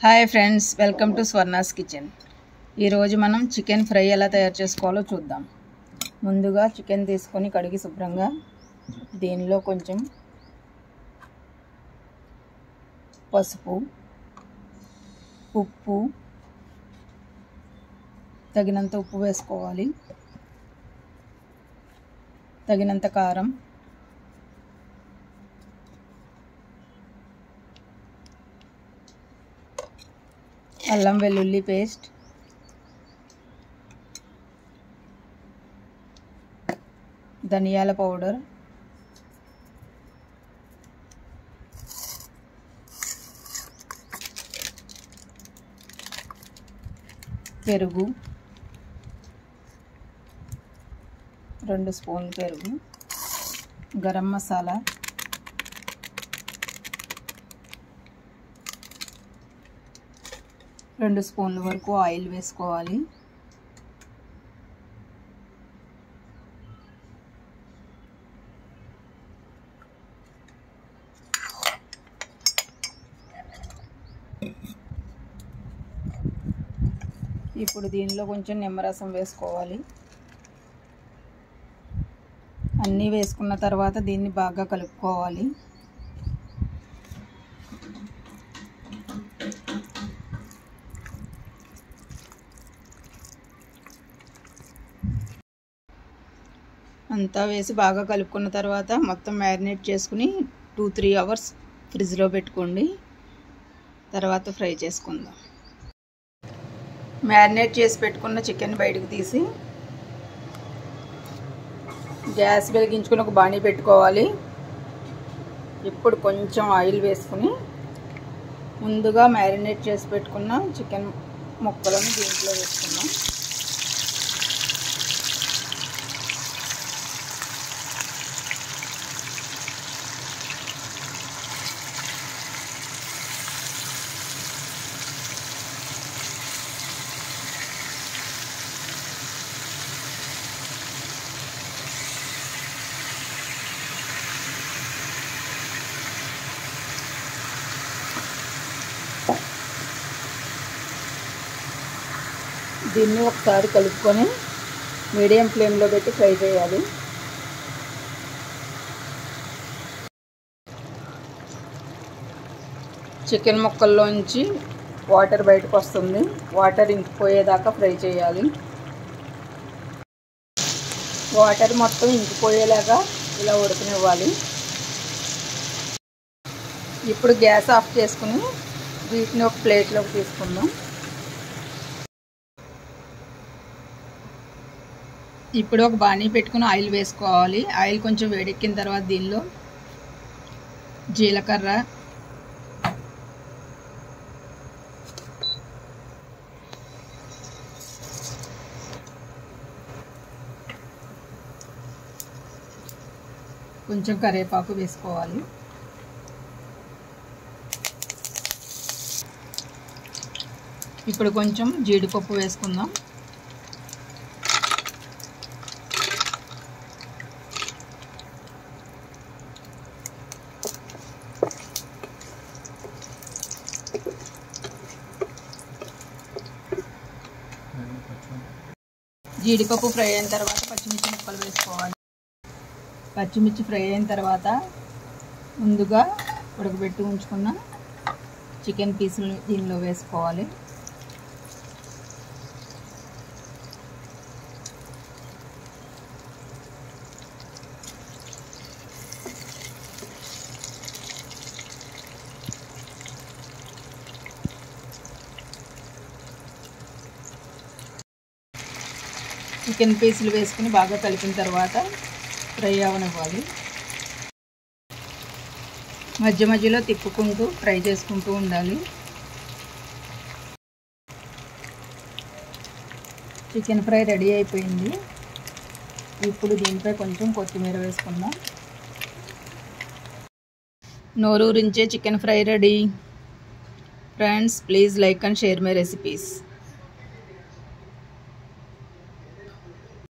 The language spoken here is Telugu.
hi friends welcome to Swarna's kitchen ఈరోజు మనం చికెన్ ఫ్రై ఎలా తయారు చేసుకోవాలో చూద్దాం ముందుగా చికెన్ తీసుకొని కడిగి శుభ్రంగా దీనిలో కొంచెం పసుపు ఉప్పు తగినంత ఉప్పు వేసుకోవాలి తగినంత కారం అల్లం వెల్లుల్లి పేస్ట్ ధనియాల పౌడర్ పెరుగు రెండు స్పూన్లు పెరుగు గరం మసాలా రెండు స్పూన్ల వరకు ఆయిల్ వేసుకోవాలి ఇప్పుడు దీనిలో కొంచెం నిమ్మరసం వేసుకోవాలి అన్నీ వేసుకున్న తర్వాత దీన్ని బాగా కలుపుకోవాలి అంతా వేసి బాగా కలుపుకున్న తర్వాత మొత్తం మ్యారినేట్ చేసుకుని టూ త్రీ అవర్స్ ఫ్రిడ్జ్లో పెట్టుకోండి తర్వాత ఫ్రై చేసుకుందాం మ్యారినేట్ చేసి పెట్టుకున్న చికెన్ బయటకు తీసి గ్యాస్ వెలిగించుకుని ఒక బాణీ పెట్టుకోవాలి ఇప్పుడు కొంచెం ఆయిల్ వేసుకుని ముందుగా మ్యారినేట్ చేసి పెట్టుకున్న చికెన్ ముక్కలను దీంట్లో వేసుకుందాం దీన్ని ఒకసారి కలుపుకొని మీడియం ఫ్లేమ్లో పెట్టి ఫ్రై చేయాలి చికెన్ ముక్కల్లోంచి వాటర్ బయటకు వస్తుంది వాటర్ ఇంకిపోయేదాకా ఫ్రై చేయాలి వాటర్ మొత్తం ఇంకిపోయేలాగా ఇలా ఉడకనివ్వాలి ఇప్పుడు గ్యాస్ ఆఫ్ చేసుకుని వీటిని ఒక ప్లేట్లోకి తీసుకుందాం ఇప్పుడు ఒక బాణీ పెట్టుకుని ఆయిల్ వేసుకోవాలి ఆయిల్ కొంచెం వేడెక్కిన తర్వాత దీనిలో జీలకర్ర కొంచెం కరివేపాకు వేసుకోవాలి ఇప్పుడు కొంచెం జీడిపప్పు వేసుకుందాం జీడిపప్పు ఫ్రై అయిన తర్వాత పచ్చిమిర్చి ముక్కలు వేసుకోవాలి పచ్చిమిర్చి ఫ్రై అయిన తర్వాత ముందుగా ఉడకబెట్టి ఉంచుకున్న చికెన్ పీసులు దీనిలో వేసుకోవాలి చికెన్ పీసులు వేసుకుని బాగా కలిపిన తర్వాత ఫ్రై అవనివ్వాలి మధ్య మధ్యలో తిప్పుకుంటూ ఫ్రై చేసుకుంటూ ఉండాలి చికెన్ ఫ్రై రెడీ అయిపోయింది ఇప్పుడు దీనిపై కొంచెం కొత్తిమీర వేసుకుందాం నోరూరించే chicken fry ready friends please like and share my recipes